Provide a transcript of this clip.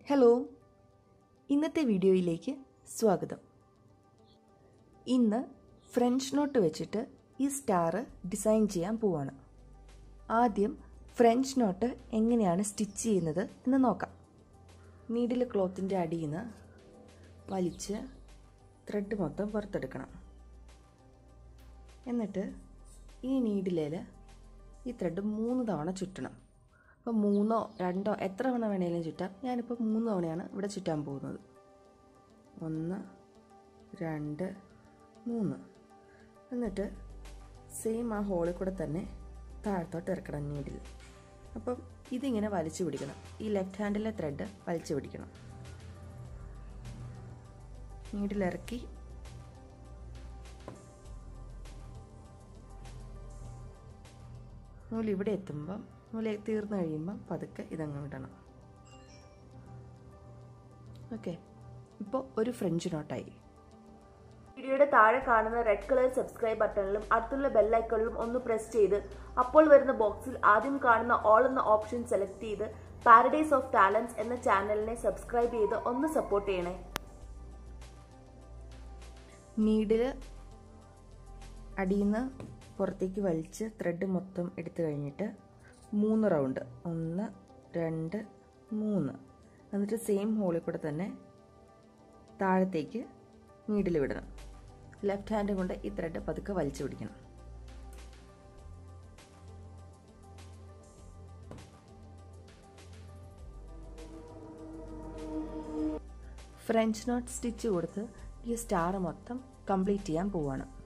hello ഇന്നത്തെ വീഡിയോയിലേക്ക് സ്വാഗതം ഇന്ന് ഫ്രഞ്ച് നോട്ട് വെച്ചിട്ട് ഈ സ്റ്റാർ ഡിസൈൻ ചെയ്യാൻ പോവാണ് ആദ്യം ഫ്രഞ്ച് നോട്ട് എങ്ങനെയാണ് സ്റ്റിച്ച് ചെയ്യുന്നത് എന്ന് നോക്കാം നീഡിൽ ക്ലോത്തിൻ്റെ അടിയിൽ നിന്ന് വലിച്ച് ത്രെഡ് മൊത്തം പുറത്തെടുക്കണം എന്നിട്ട് ഈ നീഡിലേൽ ഈ ത്രെഡ് മൂന്ന് തവണ ചുറ്റണം അപ്പോൾ മൂന്നോ രണ്ടോ എത്ര തവണ വേണേലും ചുറ്റാം ഞാനിപ്പോൾ മൂന്ന് തവണയാണ് ഇവിടെ ചുറ്റാൻ പോകുന്നത് ഒന്ന് രണ്ട് മൂന്ന് എന്നിട്ട് സെയിം ആ ഹോളിൽ കൂടെ തന്നെ താഴത്തോട്ട് ഇറക്കണം നീഡിൽ അപ്പം ഇതിങ്ങനെ വലിച്ചു പിടിക്കണം ഈ ലെഫ്റ്റ് ഹാൻഡിലെ ത്രെഡ് വലിച്ചു പിടിക്കണം നീഡിലിറക്കി നൂല് ഇവിടെ എത്തുമ്പം നൂല് തീർന്നു കഴിയുമ്പം പതുക്കെ ഇതങ്ങ് വിടണം ഓക്കെ ഇപ്പോൾ ഒരു ഫ്രഞ്ച് നോട്ടായി വീഡിയോയുടെ താഴെ കാണുന്ന റെഡ് കളർ സബ്സ്ക്രൈബ് ബട്ടണിലും അടുത്തുള്ള ബെല്ലൈക്കണിലും ഒന്ന് പ്രസ് ചെയ്ത് അപ്പോൾ വരുന്ന ബോക്സിൽ ആദ്യം കാണുന്ന ഓൾ എന്ന ഓപ്ഷൻ സെലക്ട് ചെയ്ത് പാരഡൈസ് ഓഫ് ടാലൻസ് എന്ന ചാനലിനെ സബ്സ്ക്രൈബ് ചെയ്ത് ഒന്ന് സപ്പോർട്ട് ചെയ്യണേ നീഡിൽ അടിയിൽ നിന്ന് പുറത്തേക്ക് വലിച്ച് ത്രെഡ് മൊത്തം എടുത്തു കഴിഞ്ഞിട്ട് മൂന്ന് റൗണ്ട് ഒന്ന് രണ്ട് മൂന്ന് എന്നിട്ട് സെയിം ഹോളിൽ കൂടെ തന്നെ താഴത്തേക്ക് നീഡിൽ വിടണം ലെഫ്റ്റ് ഹാൻഡ് കൊണ്ട് ഈ ത്രെഡ് പതുക്കെ വലിച്ചു പിടിക്കണം ഫ്രഞ്ച് നോട്ട് സ്റ്റിച്ച് കൊടുത്ത് ഈ സ്റ്റാർ മൊത്തം കംപ്ലീറ്റ് ചെയ്യാൻ പോവാണ്